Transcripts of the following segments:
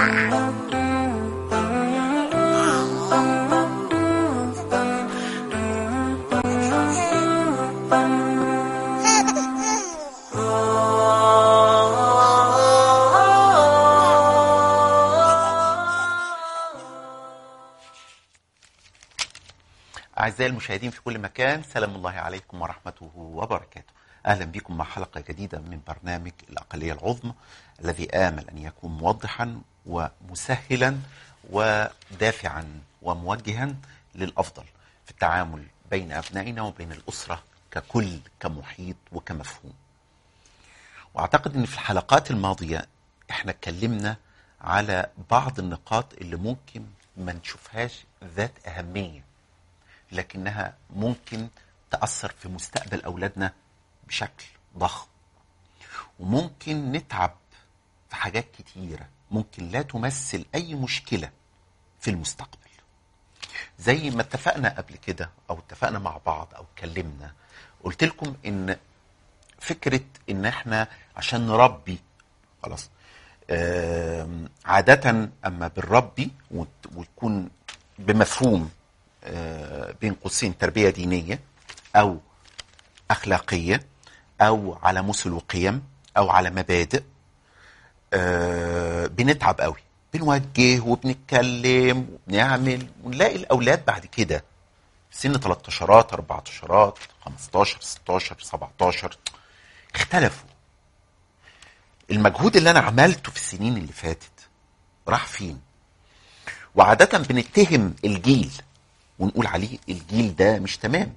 أعزائي المشاهدين في كل مكان سلام الله عليكم ورحمته وبركاته أهلا بكم مع حلقة جديدة من برنامج الأقلية العظمى الذي آمل أن يكون موضحا ومسهلا ودافعا وموجها للأفضل في التعامل بين أبنائنا وبين الأسرة ككل كمحيط وكمفهوم وأعتقد أن في الحلقات الماضية احنا اتكلمنا على بعض النقاط اللي ممكن ما نشوفهاش ذات أهمية لكنها ممكن تأثر في مستقبل أولادنا بشكل ضخم وممكن نتعب في حاجات كتيرة ممكن لا تمثل أي مشكلة في المستقبل زي ما اتفقنا قبل كده أو اتفقنا مع بعض أو اتكلمنا قلت لكم إن فكرة إن إحنا عشان نربي خلاص آم، عادة أما بنربي وت- وتكون بمفهوم آه، بين قوسين تربية دينية أو أخلاقية أو على مثل وقيم أو على مبادئ آه، بنتعب قوي بنوجه وبنتكلم وبنعمل ونلاقي الأولاد بعد كده في سن 13 14 15 16 17 اختلفوا المجهود اللي أنا عملته في السنين اللي فاتت راح فين وعادة بنتهم الجيل ونقول عليه الجيل ده مش تمام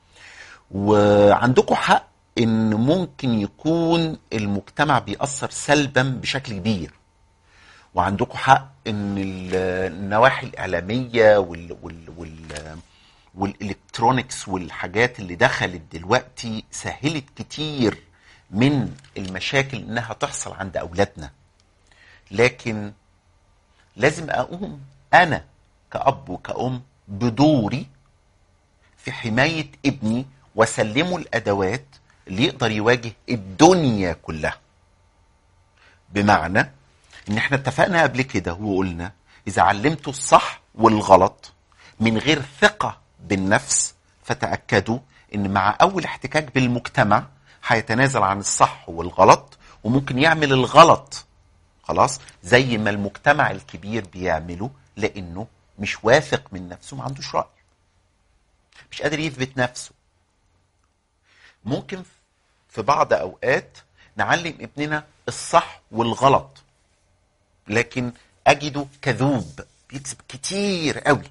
وعندكم حق ان ممكن يكون المجتمع بيأثر سلبا بشكل كبير وعندكم حق ان ال- النواحي الاعلاميه وال وال وال والالكترونيكس والحاجات اللي دخلت دلوقتي سهلت كتير من المشاكل انها تحصل عند اولادنا لكن لازم اقوم انا كاب وكأم بدوري في حمايه ابني واسلمه الادوات اللي يقدر يواجه الدنيا كلها بمعنى ان احنا اتفقنا قبل كده وقلنا اذا علمته الصح والغلط من غير ثقه بالنفس فتاكدوا ان مع اول احتكاك بالمجتمع هيتنازل عن الصح والغلط وممكن يعمل الغلط خلاص زي ما المجتمع الكبير بيعمله لانه مش واثق من نفسه ما عندوش راي مش قادر يثبت نفسه ممكن في بعض اوقات نعلم ابننا الصح والغلط لكن اجده كذوب بيكسب كتير قوي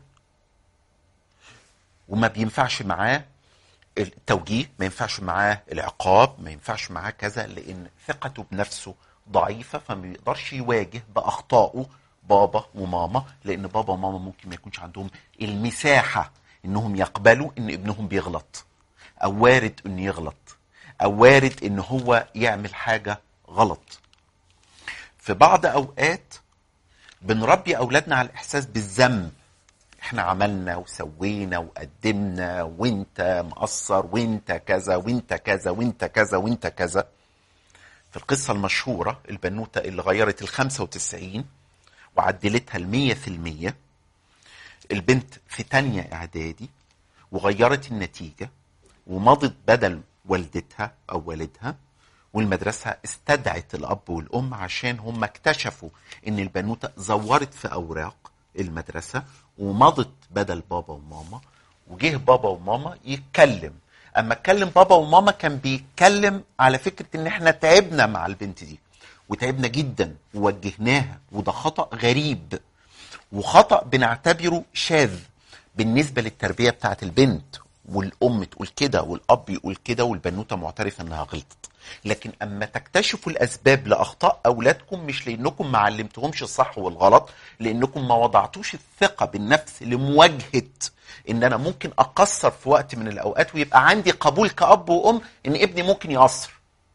وما بينفعش معاه التوجيه ما ينفعش معاه العقاب ما ينفعش معاه كذا لان ثقته بنفسه ضعيفه فما بيقدرش يواجه باخطائه بابا وماما لان بابا وماما ممكن ما يكونش عندهم المساحه انهم يقبلوا ان ابنهم بيغلط او وارد انه يغلط او وارد ان هو يعمل حاجه غلط في بعض اوقات بنربي اولادنا على الاحساس بالذنب احنا عملنا وسوينا وقدمنا وانت مقصر وانت كذا وانت كذا وانت كذا وانت كذا في القصة المشهورة البنوتة اللي غيرت ال 95 وعدلتها المية في المية البنت في تانية اعدادي وغيرت النتيجة ومضت بدل والدتها او والدها والمدرسة استدعت الأب والأم عشان هم اكتشفوا إن البنوتة زورت في أوراق المدرسة ومضت بدل بابا وماما وجه بابا وماما يتكلم أما اتكلم بابا وماما كان بيتكلم على فكرة إن إحنا تعبنا مع البنت دي وتعبنا جدا ووجهناها وده خطأ غريب وخطأ بنعتبره شاذ بالنسبة للتربية بتاعت البنت والأم تقول كده والأب يقول كده والبنوتة معترفة إنها غلطت لكن أما تكتشفوا الأسباب لأخطاء أولادكم مش لأنكم ما علمتهمش الصح والغلط لأنكم ما وضعتوش الثقة بالنفس لمواجهة إن أنا ممكن أقصر في وقت من الأوقات ويبقى عندي قبول كأب وأم إن ابني ممكن يقصر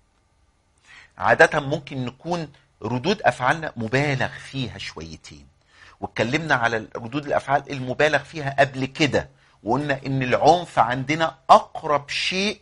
عادة ممكن نكون ردود أفعالنا مبالغ فيها شويتين واتكلمنا على ردود الأفعال المبالغ فيها قبل كده وقلنا إن العنف عندنا أقرب شيء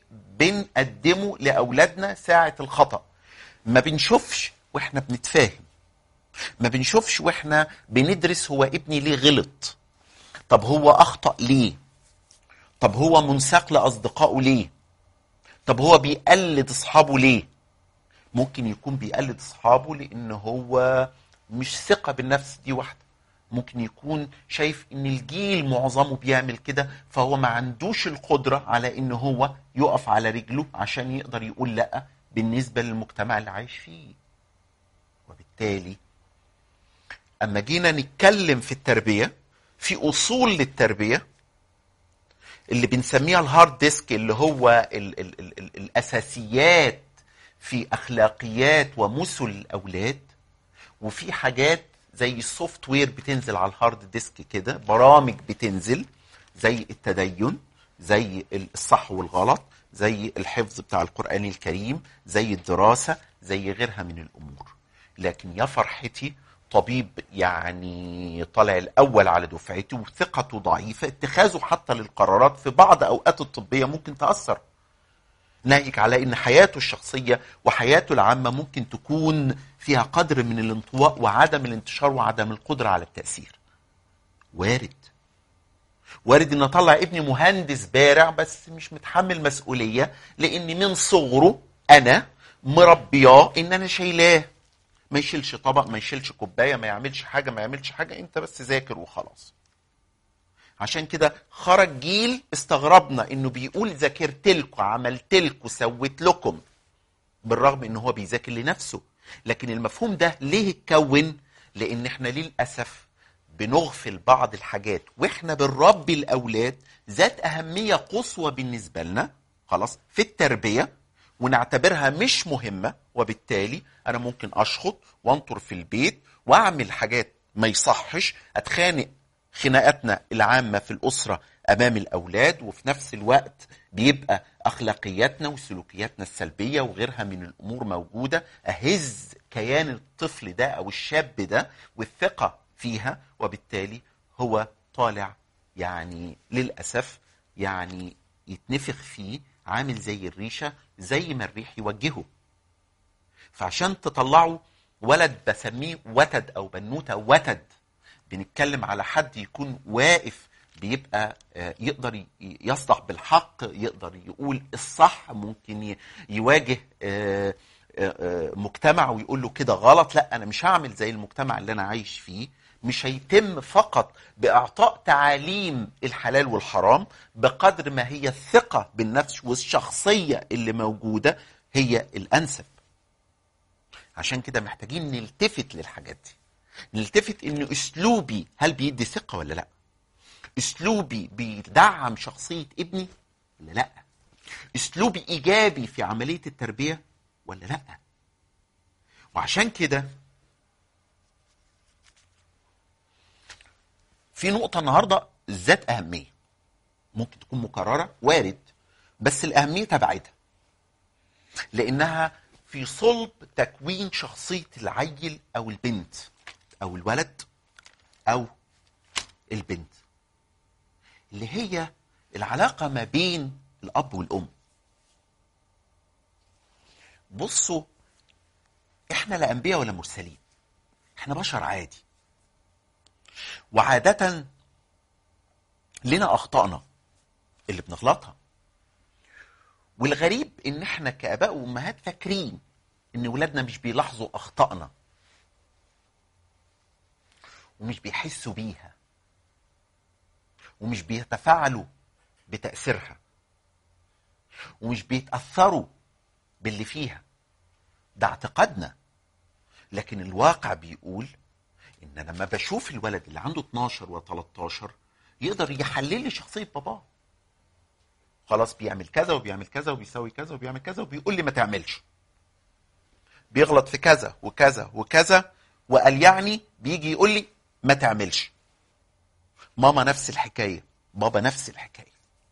بنقدمه لأولادنا ساعة الخطأ ما بنشوفش وإحنا بنتفاهم ما بنشوفش واحنا بندرس هو ابني ليه غلط طب هو اخطا ليه طب هو منساق لاصدقائه ليه طب هو بيقلد اصحابه ليه ممكن يكون بيقلد اصحابه لان هو مش ثقه بالنفس دي واحده ممكن يكون شايف ان الجيل معظمه بيعمل كده فهو ما عندوش القدره على ان هو يقف على رجله عشان يقدر يقول لا بالنسبه للمجتمع اللي عايش فيه وبالتالي اما جينا نتكلم في التربيه في اصول للتربيه اللي بنسميها الهارد ديسك اللي هو ال ال ال ال الاساسيات في اخلاقيات ومثل الاولاد وفي حاجات زي السوفت وير بتنزل على الهارد ديسك كده برامج بتنزل زي التدين زي الصح والغلط زي الحفظ بتاع القرآن الكريم زي الدراسة زي غيرها من الأمور لكن يا فرحتي طبيب يعني طالع الأول على دفعته وثقته ضعيفة اتخاذه حتى للقرارات في بعض أوقات الطبية ممكن تأثر ناهيك على ان حياته الشخصيه وحياته العامه ممكن تكون فيها قدر من الانطواء وعدم الانتشار وعدم القدره على التاثير. وارد. وارد ان اطلع ابني مهندس بارع بس مش متحمل مسؤوليه لان من صغره انا مربياه ان انا شايلاه. ما يشيلش طبق ما يشيلش كوبايه ما يعملش حاجه ما يعملش حاجه انت بس ذاكر وخلاص. عشان كده خرج جيل استغربنا انه بيقول ذاكرت لكم عملت لكم سويت لكم بالرغم ان هو بيذاكر لنفسه لكن المفهوم ده ليه اتكون لان احنا للاسف بنغفل بعض الحاجات واحنا بنربي الاولاد ذات اهميه قصوى بالنسبه لنا خلاص في التربيه ونعتبرها مش مهمه وبالتالي انا ممكن اشخط وانطر في البيت واعمل حاجات ما يصحش اتخانق خناقاتنا العامة في الأسرة أمام الأولاد وفي نفس الوقت بيبقى أخلاقياتنا وسلوكياتنا السلبية وغيرها من الأمور موجودة أهز كيان الطفل ده أو الشاب ده والثقة فيها وبالتالي هو طالع يعني للأسف يعني يتنفخ فيه عامل زي الريشة زي ما الريح يوجهه فعشان تطلعوا ولد بسميه وتد أو بنوتة وتد بنتكلم على حد يكون واقف بيبقى يقدر يصدح بالحق يقدر يقول الصح ممكن يواجه مجتمع ويقول له كده غلط لا انا مش هعمل زي المجتمع اللي انا عايش فيه مش هيتم فقط باعطاء تعاليم الحلال والحرام بقدر ما هي الثقه بالنفس والشخصيه اللي موجوده هي الانسب عشان كده محتاجين نلتفت للحاجات دي نلتفت ان اسلوبي هل بيدي ثقه ولا لا اسلوبي بيدعم شخصيه ابني ولا لا اسلوبي ايجابي في عمليه التربيه ولا لا وعشان كده في نقطه النهارده ذات اهميه ممكن تكون مكرره وارد بس الاهميه تبعتها لانها في صلب تكوين شخصيه العيل او البنت او الولد او البنت اللي هي العلاقه ما بين الاب والام بصوا احنا لا انبياء ولا مرسلين احنا بشر عادي وعاده لنا اخطائنا اللي بنغلطها والغريب ان احنا كاباء وامهات فاكرين ان ولادنا مش بيلاحظوا اخطائنا ومش بيحسوا بيها ومش بيتفاعلوا بتأثيرها ومش بيتأثروا باللي فيها ده اعتقادنا لكن الواقع بيقول ان لما بشوف الولد اللي عنده 12 و 13 يقدر يحلل لي شخصيه باباه خلاص بيعمل كذا وبيعمل كذا وبيسوي كذا وبيعمل كذا وبيقول لي ما تعملش بيغلط في كذا وكذا وكذا وقال يعني بيجي يقول لي ما تعملش ماما نفس الحكايه بابا نفس الحكايه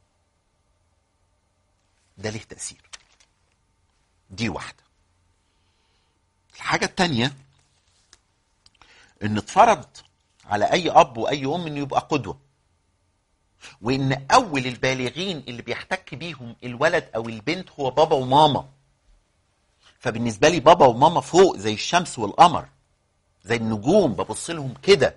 ده ليه تاثير دي واحده الحاجه الثانيه ان اتفرض على اي اب واي ام انه يبقى قدوه وان اول البالغين اللي بيحتك بيهم الولد او البنت هو بابا وماما فبالنسبه لي بابا وماما فوق زي الشمس والقمر زي النجوم ببص لهم كده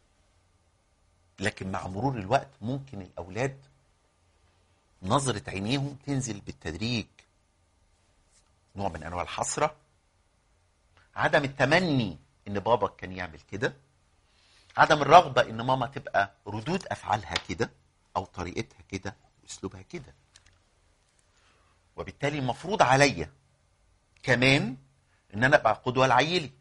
لكن مع مرور الوقت ممكن الاولاد نظرة عينيهم تنزل بالتدريج نوع من انواع الحسرة عدم التمني ان بابا كان يعمل كده عدم الرغبة ان ماما تبقى ردود افعالها كده او طريقتها كده اسلوبها كده وبالتالي المفروض عليا كمان ان انا ابقى قدوة لعيلي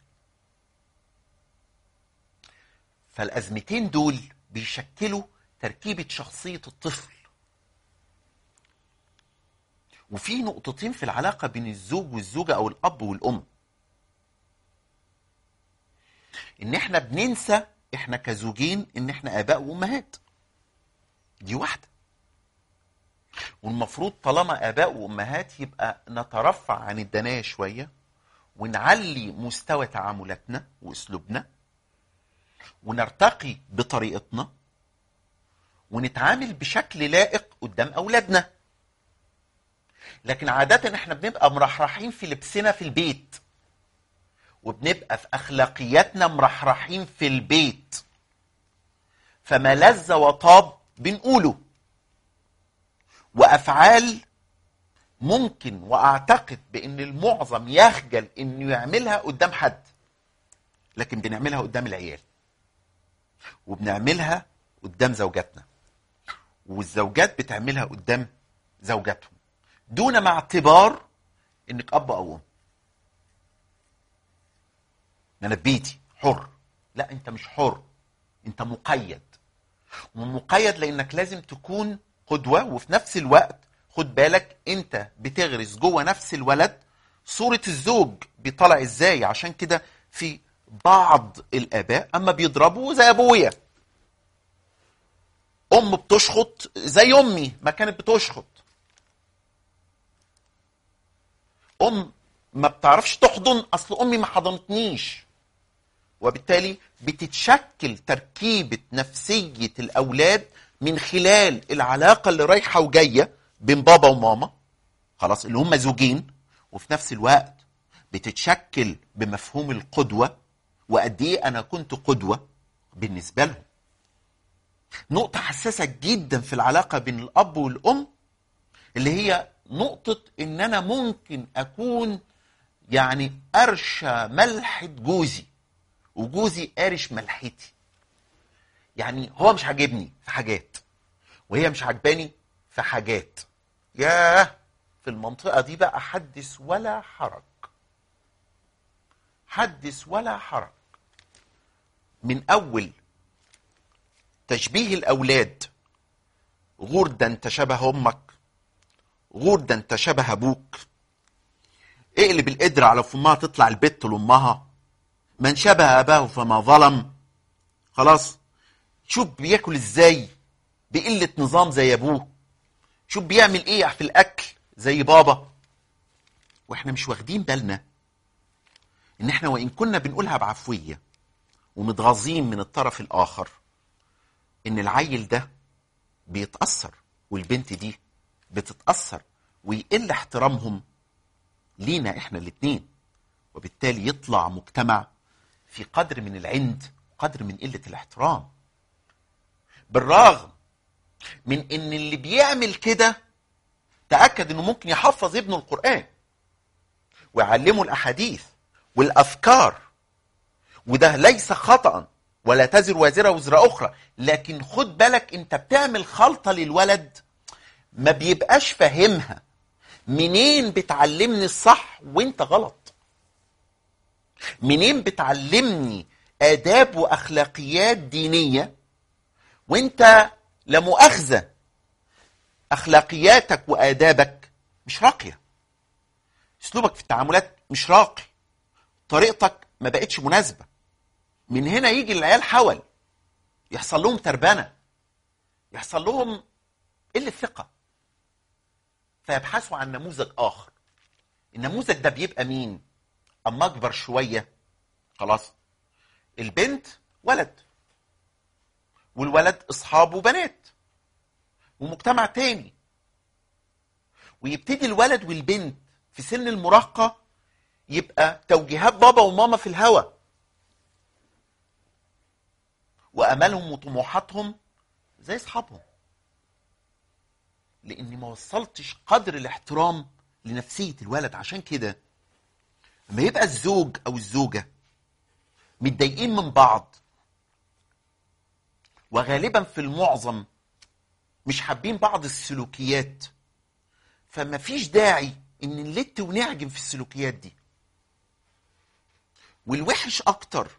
فالازمتين دول بيشكلوا تركيبة شخصية الطفل وفي نقطتين في العلاقة بين الزوج والزوجة او الاب والام ان احنا بننسى احنا كزوجين ان احنا اباء وامهات دي واحدة والمفروض طالما اباء وامهات يبقى نترفع عن الدناية شوية ونعلي مستوى تعاملاتنا واسلوبنا ونرتقي بطريقتنا ونتعامل بشكل لائق قدام اولادنا لكن عادة احنا بنبقى مرحرحين في لبسنا في البيت وبنبقى في اخلاقياتنا مرحرحين في البيت فما لذ وطاب بنقوله وافعال ممكن واعتقد بان المعظم يخجل انه يعملها قدام حد لكن بنعملها قدام العيال وبنعملها قدام زوجاتنا والزوجات بتعملها قدام زوجاتهم دون ما اعتبار انك اب او ام انا في بيتي حر لا انت مش حر انت مقيد ومقيد لانك لازم تكون قدوه وفي نفس الوقت خد بالك انت بتغرس جوه نفس الولد صوره الزوج بيطلع ازاي عشان كده في بعض الاباء اما بيضربوا زي ابويا ام بتشخط زي امي ما كانت بتشخط ام ما بتعرفش تحضن اصل امي ما حضنتنيش وبالتالي بتتشكل تركيبه نفسيه الاولاد من خلال العلاقه اللي رايحه وجايه بين بابا وماما خلاص اللي هم زوجين وفي نفس الوقت بتتشكل بمفهوم القدوه وقد ايه انا كنت قدوه بالنسبه لهم نقطه حساسه جدا في العلاقه بين الاب والام اللي هي نقطه ان انا ممكن اكون يعني ارشى ملحه جوزي وجوزي قارش ملحتي يعني هو مش عاجبني في حاجات وهي مش عاجباني في حاجات ياه في المنطقة دي بقى حدث ولا حرج حدث ولا حرج من أول تشبيه الأولاد غردا انت شبه أمك غردا انت شبه أبوك اقلب القدر على فمها تطلع البت لأمها من شبه أباه فما ظلم خلاص شوف بياكل ازاي بقلة نظام زي أبوه شوف بيعمل ايه في الأكل زي بابا واحنا مش واخدين بالنا ان احنا وان كنا بنقولها بعفوية ومتغاظين من الطرف الآخر ان العيل ده بيتأثر والبنت دي بتتأثر ويقل احترامهم لينا احنا الاتنين وبالتالي يطلع مجتمع في قدر من العند قدر من قلة الاحترام بالرغم من ان اللي بيعمل كده تأكد انه ممكن يحفظ ابنه القرآن ويعلمه الاحاديث والافكار وده ليس خطأ ولا تزر وازرة وزر اخرى لكن خد بالك انت بتعمل خلطة للولد ما بيبقاش فاهمها منين بتعلمني الصح وانت غلط منين بتعلمني آداب وأخلاقيات دينية وانت لا مؤاخذة أخلاقياتك وآدابك مش راقية أسلوبك في التعاملات مش راقي طريقتك ما بقتش مناسبة من هنا يجي العيال حول يحصل لهم تربنة يحصل لهم قلة ثقة فيبحثوا عن نموذج آخر النموذج ده بيبقى مين؟ اما اكبر شويه خلاص البنت ولد والولد اصحابه بنات ومجتمع تاني ويبتدي الولد والبنت في سن المراهقه يبقى توجيهات بابا وماما في الهوا وامالهم وطموحاتهم زي اصحابهم لاني ما وصلتش قدر الاحترام لنفسيه الولد عشان كده لما يبقى الزوج او الزوجه متضايقين من بعض وغالبا في المعظم مش حابين بعض السلوكيات فما فيش داعي ان نلت ونعجن في السلوكيات دي والوحش اكتر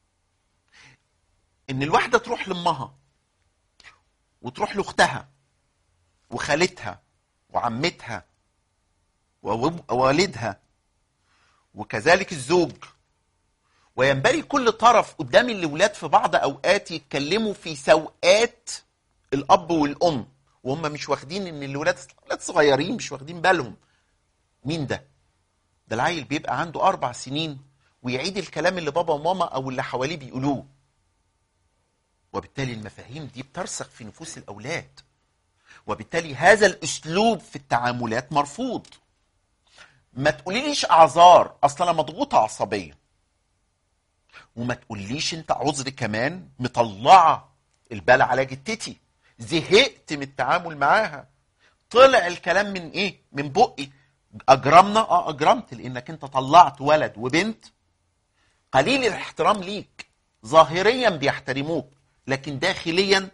ان الواحده تروح لامها وتروح لاختها وخالتها وعمتها ووالدها وكذلك الزوج وينبغي كل طرف قدام الاولاد في بعض اوقات يتكلموا في سوءات الاب والام وهم مش واخدين ان الاولاد اولاد صغيرين مش واخدين بالهم مين ده ده العيل بيبقى عنده اربع سنين ويعيد الكلام اللي بابا وماما او اللي حواليه بيقولوه وبالتالي المفاهيم دي بترسخ في نفوس الاولاد وبالتالي هذا الاسلوب في التعاملات مرفوض ما تقوليليش اعذار اصل انا مضغوطه عصبيا وما تقوليش انت عذر كمان مطلعه البال على جتتي زهقت من التعامل معاها طلع الكلام من ايه من بقي اجرمنا اه اجرمت لانك انت طلعت ولد وبنت قليل الاحترام ليك ظاهريا بيحترموك لكن داخليا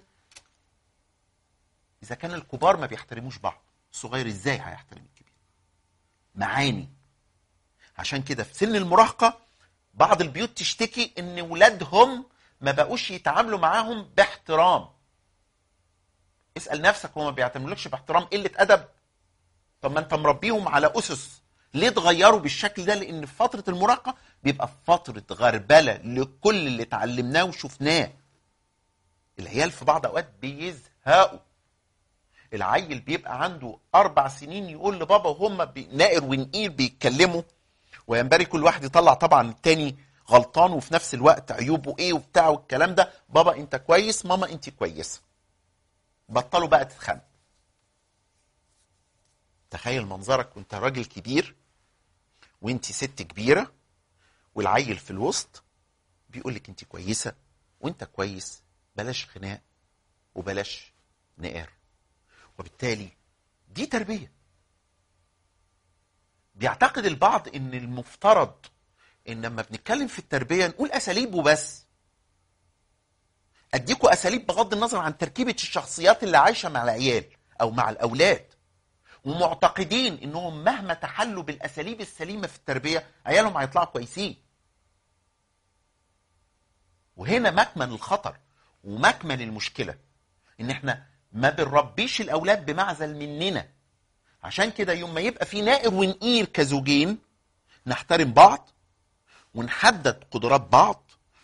اذا كان الكبار ما بيحترموش بعض الصغير ازاي هيحترم الكبير معاني عشان كده في سن المراهقه بعض البيوت تشتكي ان ولادهم ما بقوش يتعاملوا معاهم باحترام اسال نفسك هو ما بيعتملكش باحترام قله ادب طب ما انت مربيهم على اسس ليه اتغيروا بالشكل ده لان في فتره المراهقه بيبقى في فتره غربله لكل اللي اتعلمناه وشفناه العيال في بعض اوقات بيزهقوا العيل بيبقى عنده اربع سنين يقول لبابا وهم نائر ونقير بيتكلموا وينبغي كل واحد يطلع طبعا التاني غلطان وفي نفس الوقت عيوبه ايه وبتاع والكلام ده بابا انت كويس ماما انت كويسه بطلوا بقى تتخانقوا تخيل منظرك وانت راجل كبير وانت ست كبيره والعيل في الوسط بيقول لك انت كويسه وانت كويس بلاش خناق وبلاش نقار وبالتالي دي تربيه بيعتقد البعض ان المفترض ان لما بنتكلم في التربيه نقول اساليب وبس اديكوا اساليب بغض النظر عن تركيبه الشخصيات اللي عايشه مع العيال او مع الاولاد ومعتقدين انهم مهما تحلوا بالاساليب السليمه في التربيه عيالهم هيطلعوا كويسين وهنا مكمن الخطر ومكمن المشكله ان احنا ما بنربيش الاولاد بمعزل مننا عشان كده يوم ما يبقى في نائر ونقير كزوجين نحترم بعض ونحدد قدرات بعض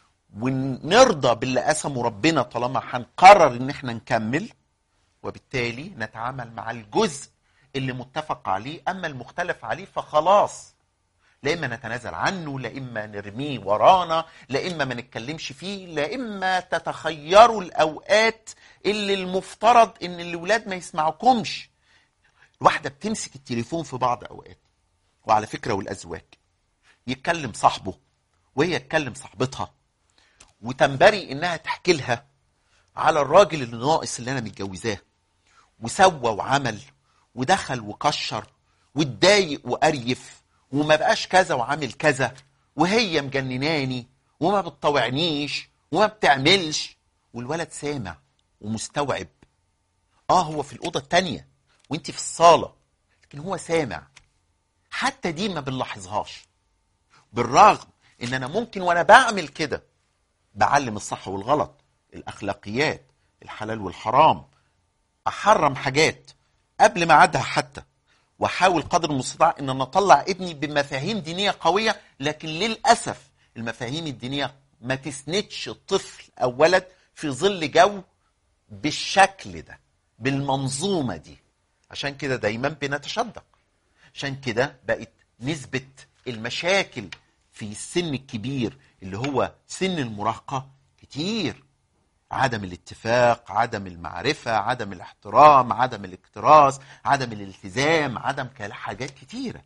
ونرضى باللي قسمه ربنا طالما هنقرر ان احنا نكمل وبالتالي نتعامل مع الجزء اللي متفق عليه اما المختلف عليه فخلاص لا اما نتنازل عنه لا اما نرميه ورانا لا اما ما نتكلمش فيه لا اما تتخيروا الاوقات اللي المفترض ان الاولاد ما يسمعوكمش الواحده بتمسك التليفون في بعض اوقات وعلى فكره والازواج يتكلم صاحبه وهي تكلم صاحبتها وتنبري انها تحكي لها على الراجل اللي ناقص اللي انا متجوزاه وسوى وعمل ودخل وكشر واتضايق وقريف وما بقاش كذا وعامل كذا وهي مجنناني وما بتطوعنيش وما بتعملش والولد سامع ومستوعب اه هو في الاوضه التانيه وانت في الصاله لكن هو سامع حتى دي ما بنلاحظهاش بالرغم ان انا ممكن وانا بعمل كده بعلم الصح والغلط الاخلاقيات الحلال والحرام احرم حاجات قبل ما اعدها حتى واحاول قدر المستطاع ان انا اطلع ابني بمفاهيم دينيه قويه لكن للاسف المفاهيم الدينيه ما تسندش الطفل او ولد في ظل جو بالشكل ده بالمنظومه دي عشان كده دايما بنتشدق عشان كده بقت نسبه المشاكل في السن الكبير اللي هو سن المراهقه كتير عدم الاتفاق عدم المعرفة عدم الاحترام عدم الاكتراث عدم الالتزام عدم حاجات كتيرة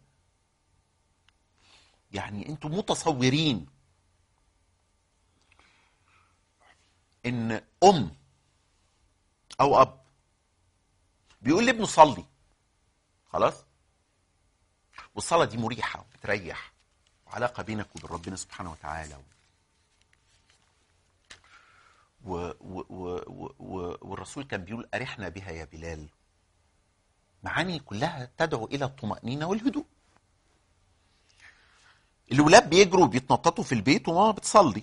يعني انتم متصورين ان ام او اب بيقول لابنه صلي خلاص والصلاه دي مريحه وبتريح وعلاقه بينك وبين ربنا سبحانه وتعالى و و و و و والرسول كان بيقول ارحنا بها يا بلال معاني كلها تدعو الى الطمانينه والهدوء الولاد بيجروا وبيتنططوا في البيت وماما بتصلي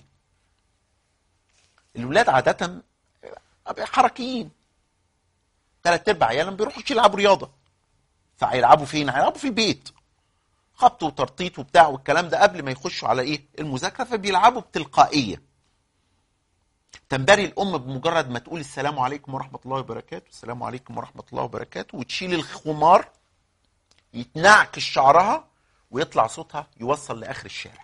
الولاد عاده حركيين ثلاث ارباع عيالهم بيروحوا يلعبوا رياضه فهيلعبوا فين؟ هيلعبوا في البيت خبط وترطيط وبتاع والكلام ده قبل ما يخشوا على ايه؟ المذاكره فبيلعبوا بتلقائيه تنبري الام بمجرد ما تقول السلام عليكم ورحمه الله وبركاته السلام عليكم ورحمه الله وبركاته وتشيل الخمار يتنعكش شعرها ويطلع صوتها يوصل لاخر الشارع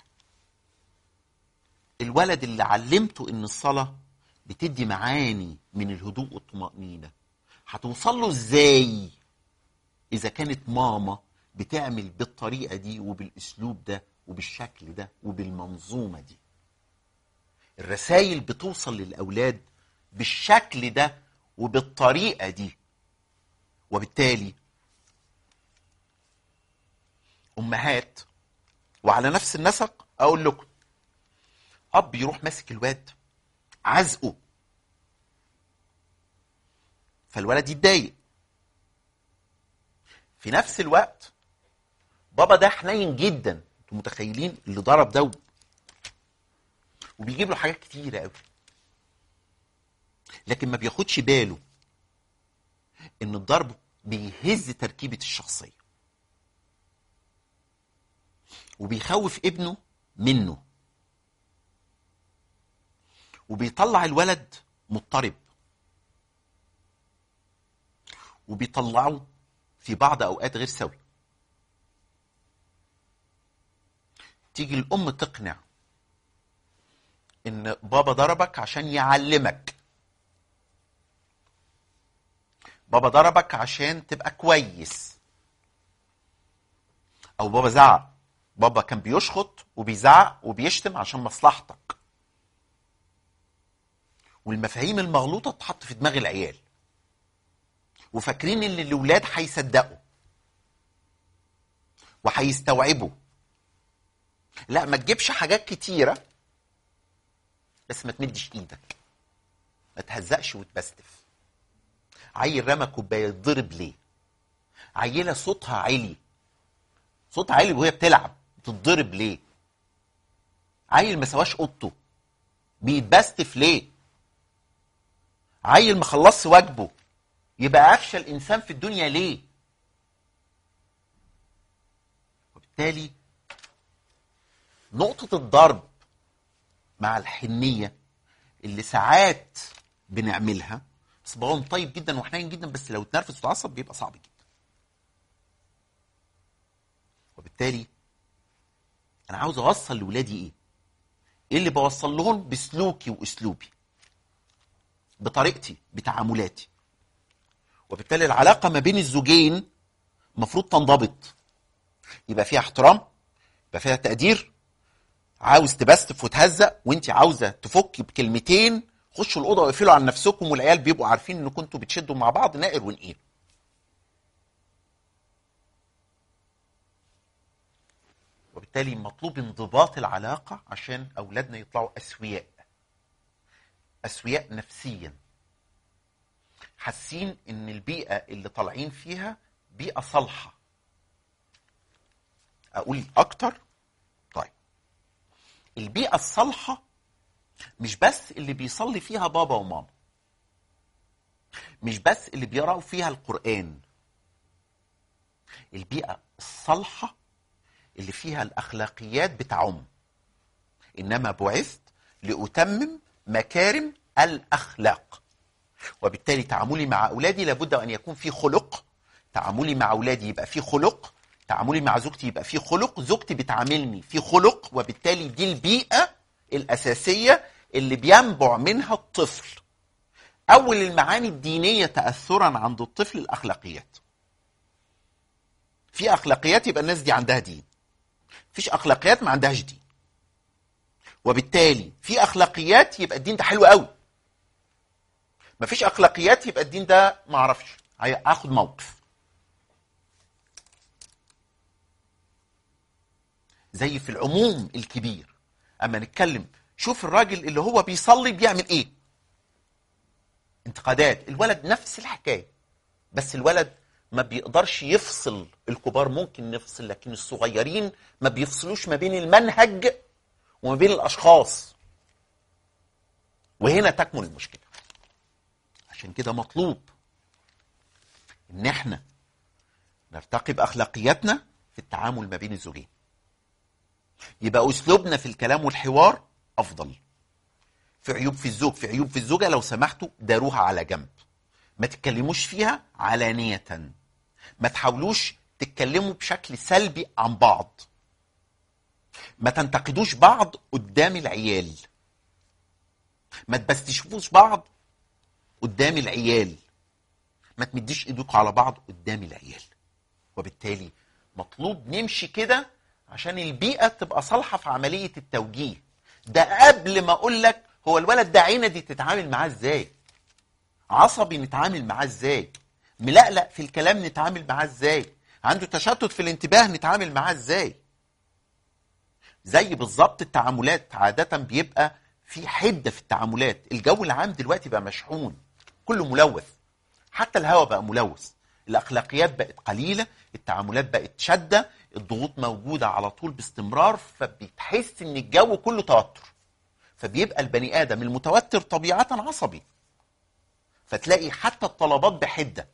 الولد اللي علمته ان الصلاه بتدي معاني من الهدوء والطمانينه هتوصل له ازاي اذا كانت ماما بتعمل بالطريقه دي وبالاسلوب ده وبالشكل ده وبالمنظومه دي الرسائل بتوصل للاولاد بالشكل ده وبالطريقه دي وبالتالي امهات وعلى نفس النسق اقول لكم اب يروح ماسك الواد عزقه فالولد يتضايق في نفس الوقت بابا ده حنين جدا انتوا متخيلين اللي ضرب ده وبيجيب له حاجات كتيره قوي لكن ما بياخدش باله ان الضرب بيهز تركيبه الشخصيه وبيخوف ابنه منه وبيطلع الولد مضطرب وبيطلعه في بعض اوقات غير سوي تيجي الام تقنع ان بابا ضربك عشان يعلمك بابا ضربك عشان تبقى كويس او بابا زعق بابا كان بيشخط وبيزعق وبيشتم عشان مصلحتك والمفاهيم المغلوطه تتحط في دماغ العيال وفاكرين ان الاولاد هيصدقوا وهيستوعبوا لا ما تجيبش حاجات كتيره بس ما تمدش ايدك ما تهزقش وتبستف عيل رمى كوبايه يتضرب ليه عيله صوتها عالي صوتها عالي وهي بتلعب تتضرب ليه عيل ما سواش اوضته بيتبستف ليه عيل ما خلصش واجبه يبقى افشل انسان في الدنيا ليه وبالتالي نقطة الضرب مع الحنية اللي ساعات بنعملها بس باباهم طيب جدا وحنين جدا بس لو اتنرفز وتعصب بيبقى صعب جدا وبالتالي انا عاوز اوصل لاولادي ايه ايه اللي بوصل لهم بسلوكي واسلوبي بطريقتي بتعاملاتي وبالتالي العلاقه ما بين الزوجين المفروض تنضبط يبقى فيها احترام يبقى فيها تقدير عاوز تبستف وتهزق وانت عاوزه تفكي بكلمتين خشوا الاوضه واقفلوا عن نفسكم والعيال بيبقوا عارفين ان كنتوا بتشدوا مع بعض نائر ونقير وبالتالي مطلوب انضباط العلاقه عشان اولادنا يطلعوا اسوياء اسوياء نفسيا حاسين ان البيئه اللي طالعين فيها بيئه صالحه اقول اكتر طيب البيئه الصالحه مش بس اللي بيصلي فيها بابا وماما مش بس اللي بيقراوا فيها القران البيئه الصالحه اللي فيها الاخلاقيات بتعم انما بعثت لاتمم مكارم الاخلاق وبالتالي تعاملي مع اولادي لابد ان يكون في خلق تعاملي مع اولادي يبقى في خلق تعاملي مع زوجتي يبقى في خلق زوجتي بتعاملني في خلق وبالتالي دي البيئه الاساسيه اللي بينبع منها الطفل اول المعاني الدينيه تاثرا عند الطفل الاخلاقيات في اخلاقيات يبقى الناس دي عندها دين فيش اخلاقيات ما عندهاش دين وبالتالي في اخلاقيات يبقى الدين ده حلو قوي مفيش اخلاقيات يبقى الدين ده ما اعرفش هاخد موقف زي في العموم الكبير اما نتكلم شوف الراجل اللي هو بيصلي بيعمل ايه انتقادات الولد نفس الحكايه بس الولد ما بيقدرش يفصل الكبار ممكن نفصل لكن الصغيرين ما بيفصلوش ما بين المنهج وما بين الاشخاص وهنا تكمن المشكله عشان كده مطلوب ان احنا نرتقي باخلاقياتنا في التعامل ما بين الزوجين يبقى اسلوبنا في الكلام والحوار افضل في عيوب في الزوج في عيوب في الزوجه لو سمحتوا داروها على جنب ما تتكلموش فيها علانيه ما تحاولوش تتكلموا بشكل سلبي عن بعض ما تنتقدوش بعض قدام العيال ما تبستشوفوش بعض قدام العيال ما تمديش ايديكم على بعض قدام العيال وبالتالي مطلوب نمشي كده عشان البيئة تبقى صالحة في عملية التوجيه ده قبل ما اقول لك هو الولد ده عندي تتعامل معاه ازاي عصبي نتعامل معاه ازاي ملقلق في الكلام نتعامل معاه ازاي عنده تشتت في الانتباه نتعامل معاه ازاي زي بالظبط التعاملات عادة بيبقى في حدة في التعاملات الجو العام دلوقتي بقى مشحون كله ملوث حتى الهواء بقى ملوث الاخلاقيات بقت قليله التعاملات بقت شاده الضغوط موجوده على طول باستمرار فبتحس ان الجو كله توتر فبيبقى البني ادم المتوتر طبيعه عصبي فتلاقي حتى الطلبات بحده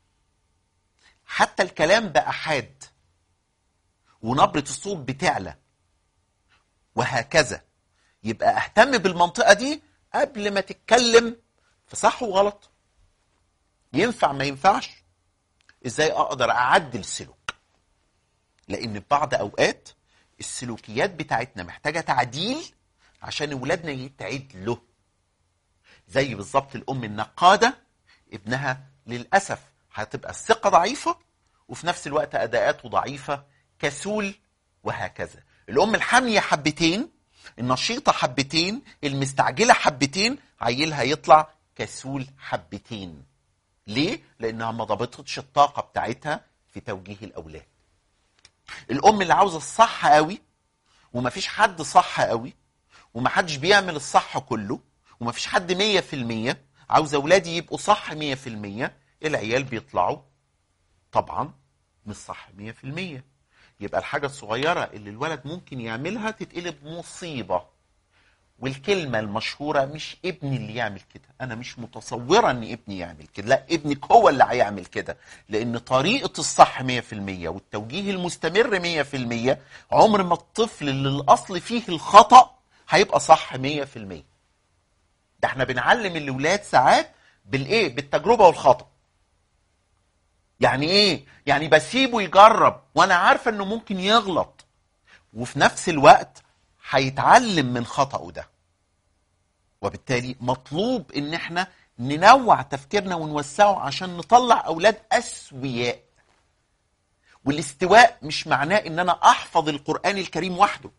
حتى الكلام بقى حاد ونبره الصوت بتعلى وهكذا يبقى اهتم بالمنطقه دي قبل ما تتكلم في صح وغلط ينفع ما ينفعش ازاي اقدر اعدل السلوك لان في بعض اوقات السلوكيات بتاعتنا محتاجه تعديل عشان ولادنا يتعدلوا زي بالظبط الام النقاده ابنها للاسف هتبقى الثقه ضعيفه وفي نفس الوقت اداءاته ضعيفه كسول وهكذا الام الحاميه حبتين النشيطه حبتين المستعجله حبتين عيلها يطلع كسول حبتين ليه؟ لأنها ما ضبطتش الطاقة بتاعتها في توجيه الأولاد. الأم اللي عاوزة الصح قوي ومفيش حد صح قوي ومحدش بيعمل الصح كله ومفيش حد مية في المية عاوزة أولادي يبقوا صح مية في المية العيال بيطلعوا طبعا مش صح مية في المية يبقى الحاجة الصغيرة اللي الولد ممكن يعملها تتقلب مصيبة والكلمة المشهورة مش ابني اللي يعمل كده أنا مش متصورة أن ابني يعمل كده لا ابنك هو اللي هيعمل كده لأن طريقة الصح 100% والتوجيه المستمر 100% عمر ما الطفل اللي الأصل فيه الخطأ هيبقى صح 100% ده احنا بنعلم الأولاد ساعات بالإيه؟ بالتجربة والخطأ يعني إيه؟ يعني بسيبه يجرب وأنا عارفة أنه ممكن يغلط وفي نفس الوقت هيتعلم من خطأه ده وبالتالي مطلوب ان احنا ننوع تفكيرنا ونوسعه عشان نطلع اولاد اسوياء والاستواء مش معناه ان انا احفظ القرآن الكريم وحده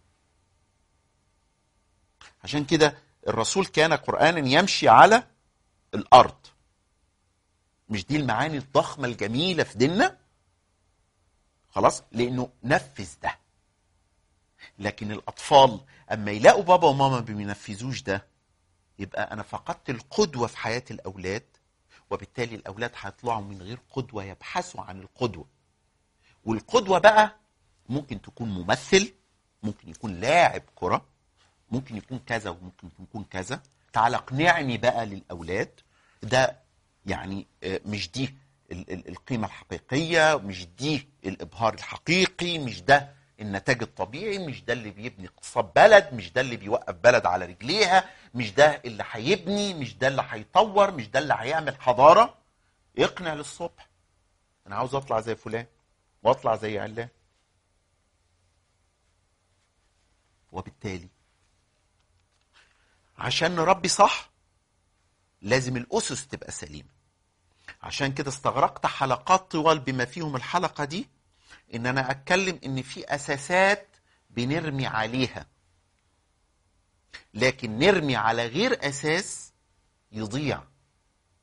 عشان كده الرسول كان قرآنا يمشي على الارض مش دي المعاني الضخمة الجميلة في ديننا خلاص لانه نفذ ده لكن الاطفال اما يلاقوا بابا وماما ما بينفذوش ده يبقى انا فقدت القدوه في حياه الاولاد وبالتالي الاولاد هيطلعوا من غير قدوه يبحثوا عن القدوه والقدوه بقى ممكن تكون ممثل ممكن يكون لاعب كره ممكن يكون كذا وممكن يكون كذا تعال اقنعني بقى للاولاد ده يعني مش دي القيمه الحقيقيه مش دي الابهار الحقيقي مش ده النتاج الطبيعي مش ده اللي بيبني اقتصاد بلد مش ده اللي بيوقف بلد على رجليها مش ده اللي هيبني مش ده اللي هيطور مش ده اللي هيعمل حضارة اقنع للصبح انا عاوز اطلع زي فلان واطلع زي علان وبالتالي عشان نربي صح لازم الاسس تبقى سليمه عشان كده استغرقت حلقات طوال بما فيهم الحلقه دي ان انا اتكلم ان في اساسات بنرمي عليها لكن نرمي على غير اساس يضيع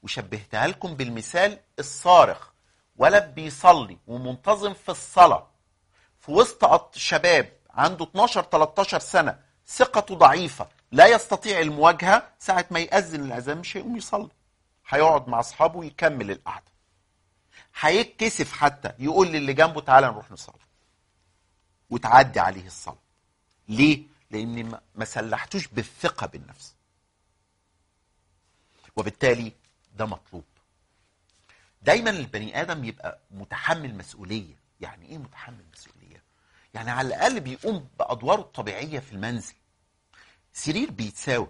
وشبهتها لكم بالمثال الصارخ ولد بيصلي ومنتظم في الصلاة في وسط أط- شباب عنده 12 13 سنة ثقته ضعيفة لا يستطيع المواجهة ساعة ما يأذن الأذان مش هيقوم يصلي هيقعد مع أصحابه ويكمل القعدة هيتكسف حتى يقول للي جنبه تعالى نروح نصلي وتعدي عليه الصلاة ليه؟ لأن ما- ما سلحتوش بالثقة بالنفس وبالتالي ده مطلوب دايما البني ادم يبقى متحمل مسؤوليه يعني ايه متحمل مسؤوليه يعني على الاقل بيقوم بادواره الطبيعيه في المنزل سرير بيتساوي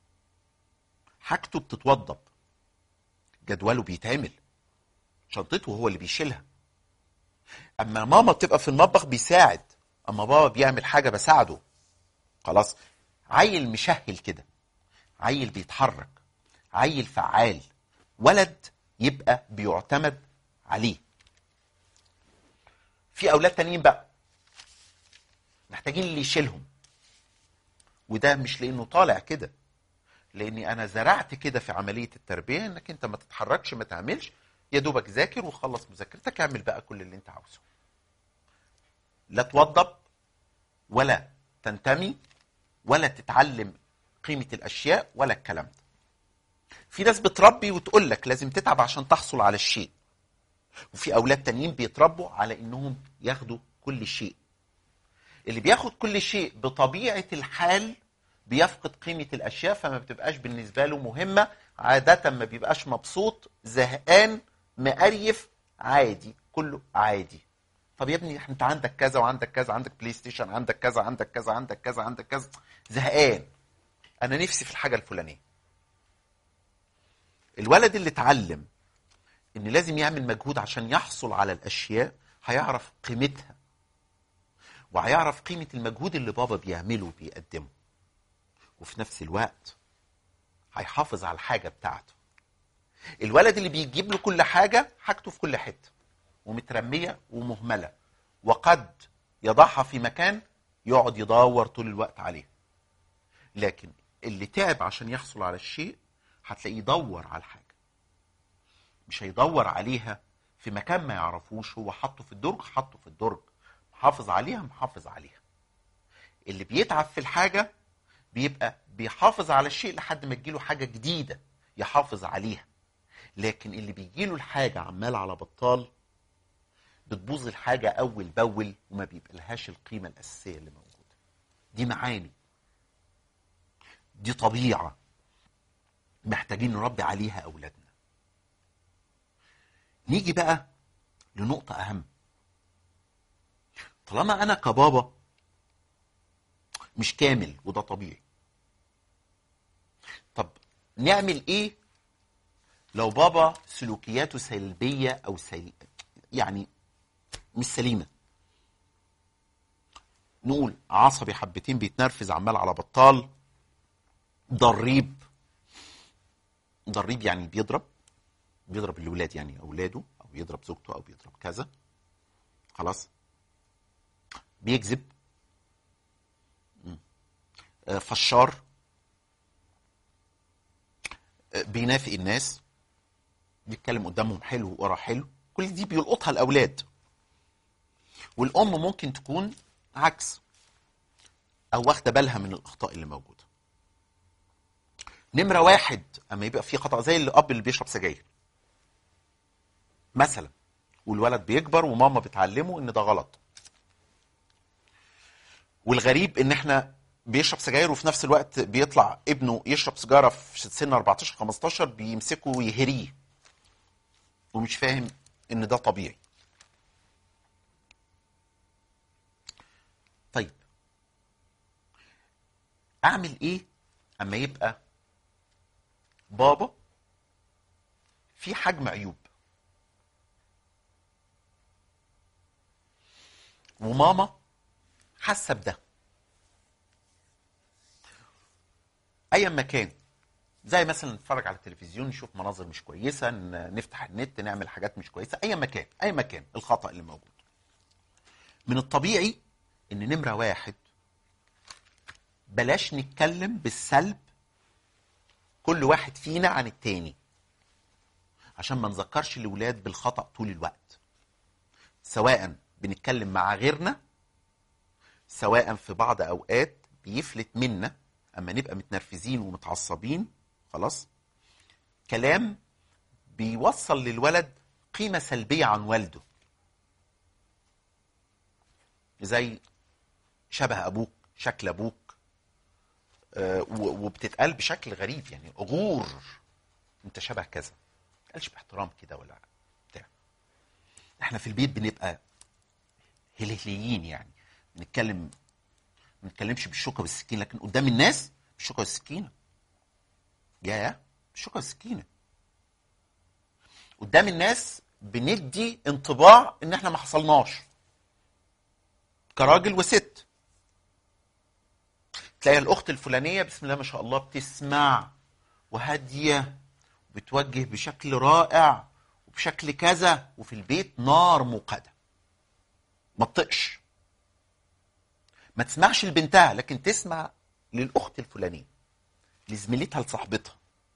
حاجته بتتوضب جدوله بيتعمل شنطته هو اللي بيشيلها اما ماما بتبقى في المطبخ بيساعد اما بابا بيعمل حاجه بساعده خلاص عيل مشهل كده عيل بيتحرك عيل فعال ولد يبقى بيعتمد عليه في اولاد تانيين بقى محتاجين اللي يشيلهم وده مش لانه طالع كده لاني انا زرعت كده في عمليه التربيه انك انت ما تتحركش ما تعملش يا دوبك ذاكر وخلص مذاكرتك اعمل بقى كل اللي انت عاوزه لا توضب ولا تنتمي ولا تتعلم قيمه الاشياء ولا الكلام ده في ناس بتربي وتقول لك لازم تتعب عشان تحصل على الشيء وفي اولاد تانيين بيتربوا على انهم ياخدوا كل شيء اللي بياخد كل شيء بطبيعه الحال بيفقد قيمه الاشياء فما بتبقاش بالنسبه له مهمه عاده ما بيبقاش مبسوط زهقان مقريف عادي كله عادي طب يا ابني انت عندك كذا وعندك كذا عندك بلاي ستيشن عندك كذا عندك كذا عندك كذا عندك كذا زهقان انا نفسي في الحاجه الفلانيه الولد اللي اتعلم ان لازم يعمل مجهود عشان يحصل على الاشياء هيعرف قيمتها وهيعرف قيمة المجهود اللي بابا بيعمله وبيقدمه وفي نفس الوقت هيحافظ على الحاجة بتاعته الولد اللي بيجيب له كل حاجة حاجته في كل حتة ومترمية ومهملة وقد يضعها في مكان يقعد يدور طول الوقت عليه لكن اللي تعب عشان يحصل على الشيء هتلاقيه يدور على الحاجة مش هيدور عليها في مكان ما يعرفوش هو حطه في الدرج حطه في الدرج محافظ عليها محافظ عليها اللي بيتعب في الحاجة بيبقى بيحافظ على الشيء لحد ما تجيله حاجة جديدة يحافظ عليها لكن اللي بيجيله الحاجة عمال على بطال بتبوظ الحاجة أول بأول وما بيبقى لهاش القيمة الأساسية اللي موجودة دي معاني دي طبيعة محتاجين نربي عليها أولادنا نيجي بقى لنقطة أهم طالما أنا كبابا مش كامل وده طبيعي طب نعمل إيه لو بابا سلوكياته سلبية أو سيئة يعني مش سليمة نقول عصبي حبتين بيتنرفز عمال على بطال ضريب ضريب يعني بيضرب بيضرب الولاد يعني اولاده او بيضرب زوجته او بيضرب كذا خلاص بيكذب آه، فشار آه، بينافق الناس بيتكلم قدامهم حلو وورا حلو كل دي بيلقطها الاولاد والام ممكن تكون عكس او واخده بالها من الاخطاء اللي موجوده نمره واحد اما يبقى في خطا زي الاب اللي بيشرب سجاير مثلا والولد بيكبر وماما بتعلمه ان ده غلط والغريب ان احنا بيشرب سجاير وفي نفس الوقت بيطلع ابنه يشرب سيجاره في سن 14 15 بيمسكه ويهريه ومش فاهم ان ده طبيعي طيب اعمل ايه اما يبقى بابا في حجم عيوب وماما حاسه بده ايا ما كان زي مثلا نتفرج على التلفزيون نشوف مناظر مش كويسه ن- نفتح النت نعمل حاجات مش كويسه ايا ما كان ايا ما كان الخطا اللي موجود من الطبيعي ان نمره واحد بلاش نتكلم بالسلب كل واحد فينا عن التاني عشان ما نذكرش الاولاد بالخطا طول الوقت سواء بنتكلم مع غيرنا سواء في بعض اوقات بيفلت منا اما نبقى متنرفزين ومتعصبين خلاص كلام بيوصل للولد قيمه سلبيه عن والده زي شبه ابوك شكل ابوك آه، و- وبتتقال بشكل غريب يعني غور انت شبه كذا ما قالش باحترام كده ولا بتاع احنا في البيت بنبقى هلهليين يعني بنتكلم ما بنتكلمش بالشوكه والسكينه لكن قدام الناس بالشوكه والسكينه يا بالشوكه والسكينه قدام الناس بندي انطباع ان احنا ما حصلناش كراجل وست تلاقي الاخت الفلانيه بسم الله ما شاء الله بتسمع وهاديه بتوجه بشكل رائع وبشكل كذا وفي البيت نار موقده ما تطقش ما تسمعش لبنتها لكن تسمع للاخت الفلانيه لزميلتها لصاحبتها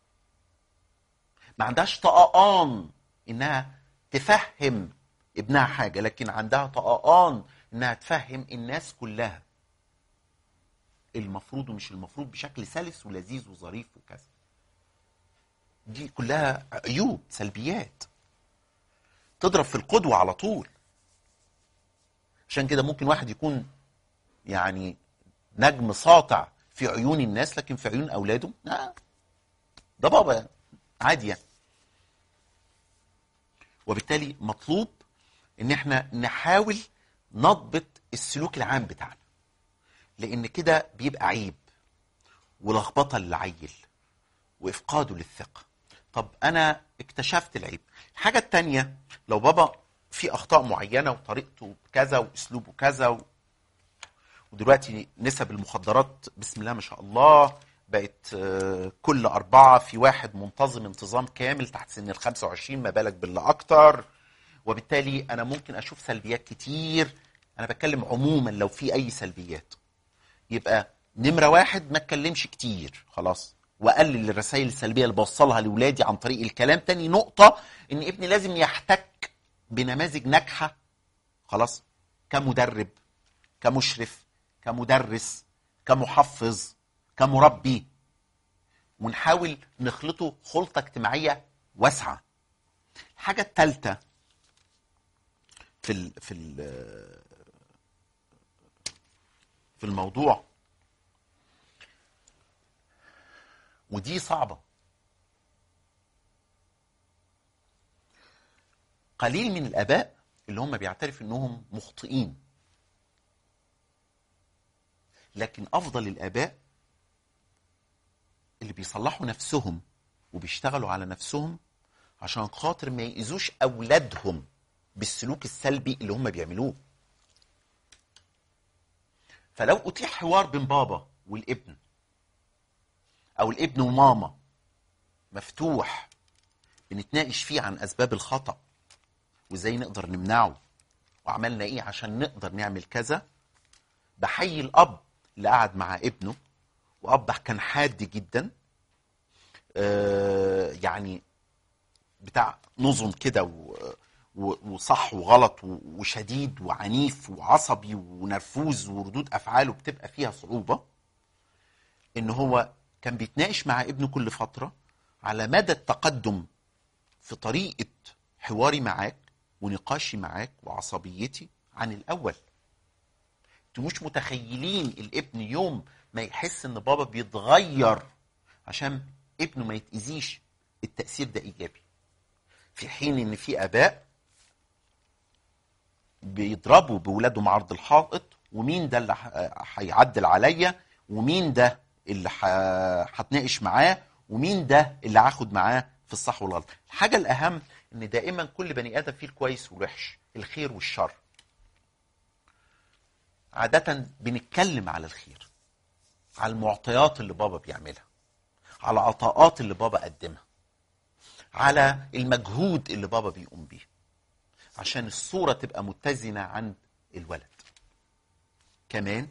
ما عندهاش طقطان انها تفهم ابنها حاجه لكن عندها طقطان انها تفهم الناس كلها المفروض ومش المفروض بشكل سلس ولذيذ وظريف وكذا دي كلها عيوب سلبيات تضرب في القدوة على طول عشان كده ممكن واحد يكون يعني نجم ساطع في عيون الناس لكن في عيون أولاده لا ده بابا يعني. عادي يعني وبالتالي مطلوب ان احنا نحاول نضبط السلوك العام بتاعنا لان كده بيبقى عيب ولخبطه للعيل وافقاده للثقه طب انا اكتشفت العيب الحاجه التانية لو بابا في اخطاء معينه وطريقته كذا واسلوبه كذا و... ودلوقتي نسب المخدرات بسم الله ما شاء الله بقت آه، كل أربعة في واحد منتظم انتظام كامل تحت سن ال 25 ما بالك باللي أكتر وبالتالي أنا ممكن أشوف سلبيات كتير أنا بتكلم عموما لو في أي سلبيات يبقى نمرة واحد ما اتكلمش كتير خلاص واقلل الرسائل السلبيه اللي بوصلها لاولادي عن طريق الكلام تاني نقطه ان ابني لازم يحتك بنماذج ناجحه خلاص كمدرب كمشرف كمدرس كمحفظ كمربي ونحاول نخلطه خلطه اجتماعيه واسعه الحاجه الثالثه في ال في ال في الموضوع ودي صعبة قليل من الآباء اللي هم بيعترف إنهم مخطئين لكن أفضل الآباء اللي بيصلحوا نفسهم وبيشتغلوا على نفسهم عشان خاطر ما يأذوش أولادهم بالسلوك السلبي اللي هم بيعملوه فلو أتيح حوار بين بابا والابن او الابن وماما مفتوح بنتناقش فيه عن اسباب الخطا وازاي نقدر نمنعه وعملنا ايه عشان نقدر نعمل كذا بحيي الاب اللي قعد مع ابنه واب كان حاد جدا آه يعني بتاع نظم كده و- و- وصح وغلط و- وشديد وعنيف وعصبي ونرفوز وردود افعاله بتبقى فيها صعوبه ان هو كان بيتناقش مع ابنه كل فتره على مدى التقدم في طريقه حواري معاك ونقاشي معاك وعصبيتي عن الاول انتوا مش متخيلين الابن يوم ما يحس ان بابا بيتغير عشان ابنه ما يتاذيش التاثير ده ايجابي في حين ان في اباء بيضربوا بولادهم عرض الحائط ومين ده اللي ح- هيعدل عليا ومين ده اللي ح- هتناقش معاه ومين ده اللي هاخد معاه في الصح والغلط الحاجه الاهم ان دائما كل بني ادم فيه الكويس والوحش الخير والشر عاده بنتكلم على الخير على المعطيات اللي بابا بيعملها على عطاءات اللي بابا قدمها على المجهود اللي بابا بيقوم بيه عشان الصورة تبقى متزنة عند الولد كمان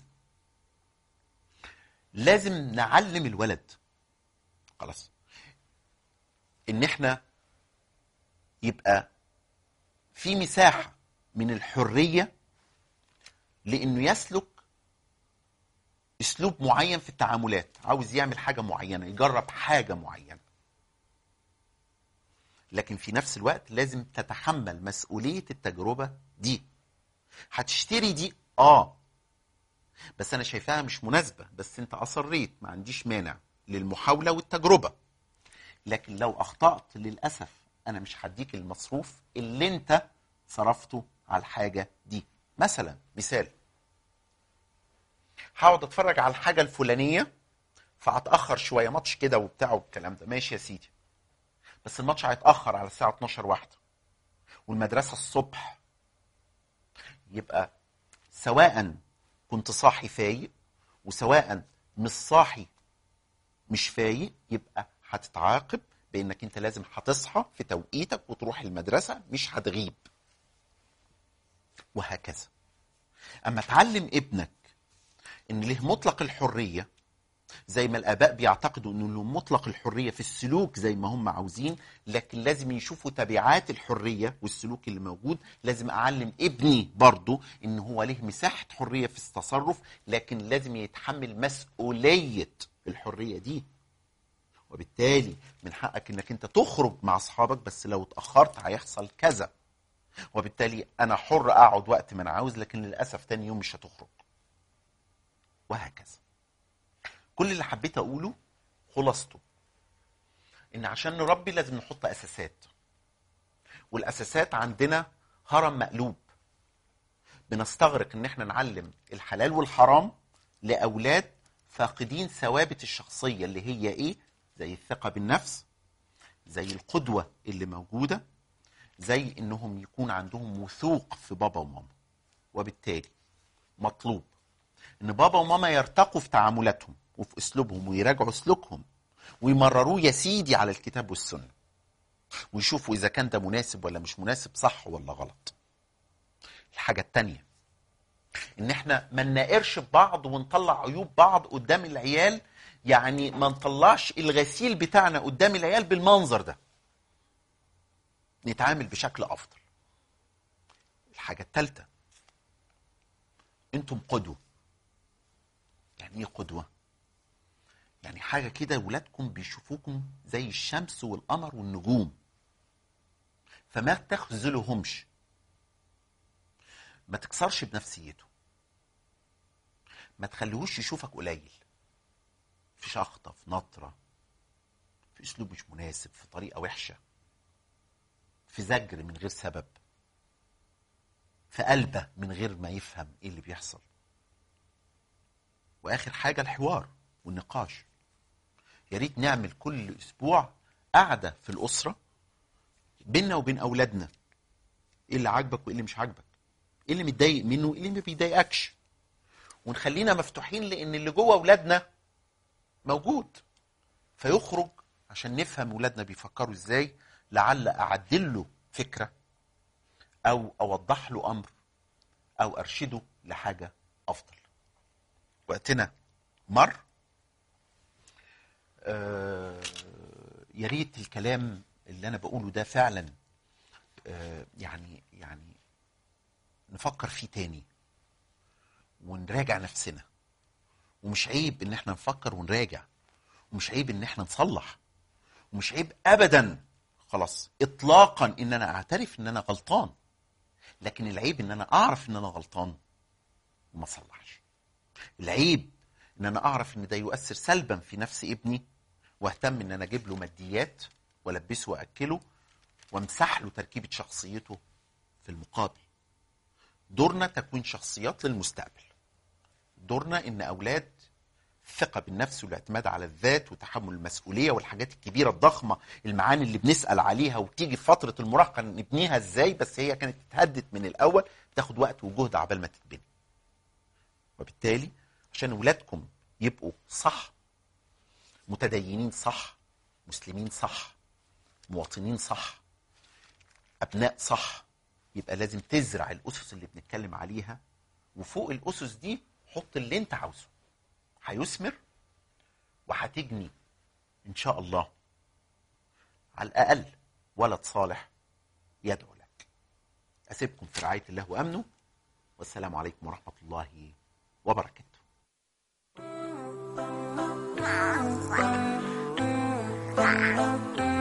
لازم نعلم الولد خلاص ان احنا يبقى في مساحه من الحريه لانه يسلك اسلوب معين في التعاملات عاوز يعمل حاجه معينه يجرب حاجه معينه لكن في نفس الوقت لازم تتحمل مسؤوليه التجربه دي هتشتري دي اه بس انا شايفاها مش مناسبه بس انت اصريت ما عنديش مانع للمحاوله والتجربه لكن لو اخطات للاسف انا مش هديك المصروف اللي انت صرفته على الحاجه دي مثلا مثال هقعد اتفرج على الحاجه الفلانيه فهتاخر شويه ماتش كده وبتاع والكلام ده ماشي يا سيدي بس الماتش هيتاخر على الساعه 12 واحده والمدرسه الصبح يبقى سواء كنت صاحي فايق وسواء مش صاحي مش فايق يبقى هتتعاقب بانك انت لازم هتصحى في توقيتك وتروح المدرسه مش هتغيب وهكذا اما تعلم ابنك ان له مطلق الحريه زي ما الاباء بيعتقدوا انه له مطلق الحريه في السلوك زي ما هم عاوزين لكن لازم يشوفوا تبعات الحريه والسلوك اللي موجود لازم اعلم ابني برضه ان هو له مساحه حريه في التصرف لكن لازم يتحمل مسؤوليه الحريه دي وبالتالي من حقك انك انت تخرج مع اصحابك بس لو اتاخرت هيحصل كذا وبالتالي انا حر اقعد وقت ما انا عاوز لكن للاسف تاني يوم مش هتخرج وهكذا كل اللي حبيت اقوله خلاصته ان عشان نربي لازم نحط اساسات والاساسات عندنا هرم مقلوب بنستغرق ان احنا نعلم الحلال والحرام لاولاد فاقدين ثوابت الشخصيه اللي هي ايه زي الثقه بالنفس زي القدوه اللي موجوده زي انهم يكون عندهم وثوق في بابا وماما وبالتالي مطلوب ان بابا وماما يرتقوا في تعاملاتهم وفي اسلوبهم ويراجعوا سلوكهم ويمرروه يا سيدي على الكتاب والسنه ويشوفوا اذا كان ده مناسب ولا مش مناسب صح ولا غلط الحاجه التانية ان احنا ما نناقرش ببعض ونطلع عيوب بعض قدام العيال يعني ما نطلعش الغسيل بتاعنا قدام العيال بالمنظر ده نتعامل بشكل افضل الحاجه الثالثه انتم قدوه يعني ايه قدوه يعني حاجه كده ولادكم بيشوفوكم زي الشمس والقمر والنجوم فما تخذلهمش ما تكسرش بنفسيته ما تخليهوش يشوفك قليل في شخطه في نطره في اسلوب مش مناسب في طريقه وحشه في زجر من غير سبب في قلبه من غير ما يفهم ايه اللي بيحصل واخر حاجه الحوار والنقاش يا ريت نعمل كل اسبوع قعده في الاسره بيننا وبين اولادنا ايه اللي عاجبك وايه اللي مش عاجبك ايه اللي متضايق منه وايه اللي ما بيضايقكش ونخلينا مفتوحين لان اللي جوه اولادنا موجود فيخرج عشان نفهم ولادنا بيفكروا ازاي لعل اعدل له فكره او اوضح له امر او ارشده لحاجه افضل وقتنا مر آه يا ريت الكلام اللي انا بقوله ده فعلا آه يعني يعني نفكر فيه تاني ونراجع نفسنا ومش عيب ان احنا نفكر ونراجع ومش عيب ان احنا نصلح ومش عيب ابدا خلاص اطلاقا ان انا اعترف ان انا غلطان لكن العيب ان انا اعرف ان انا غلطان وما اصلحش العيب ان انا اعرف ان ده يؤثر سلبا في نفس ابني واهتم ان انا اجيب له ماديات والبسه واكله وامسح له تركيبه شخصيته في المقابل دورنا تكوين شخصيات للمستقبل دورنا ان اولاد الثقه بالنفس والاعتماد على الذات وتحمل المسؤوليه والحاجات الكبيره الضخمه المعاني اللي بنسال عليها وتيجي في فتره المراهقه نبنيها ازاي بس هي كانت اتهدت من الاول تاخد وقت وجهد عبال ما تتبني وبالتالي عشان ولادكم يبقوا صح متدينين صح مسلمين صح مواطنين صح ابناء صح يبقى لازم تزرع الاسس اللي بنتكلم عليها وفوق الاسس دي حط اللي انت عاوزه هيثمر وهتجني ان شاء الله على الاقل ولد صالح يدعو لك اسيبكم في رعايه الله وامنه والسلام عليكم ورحمه الله وبركاته Wow.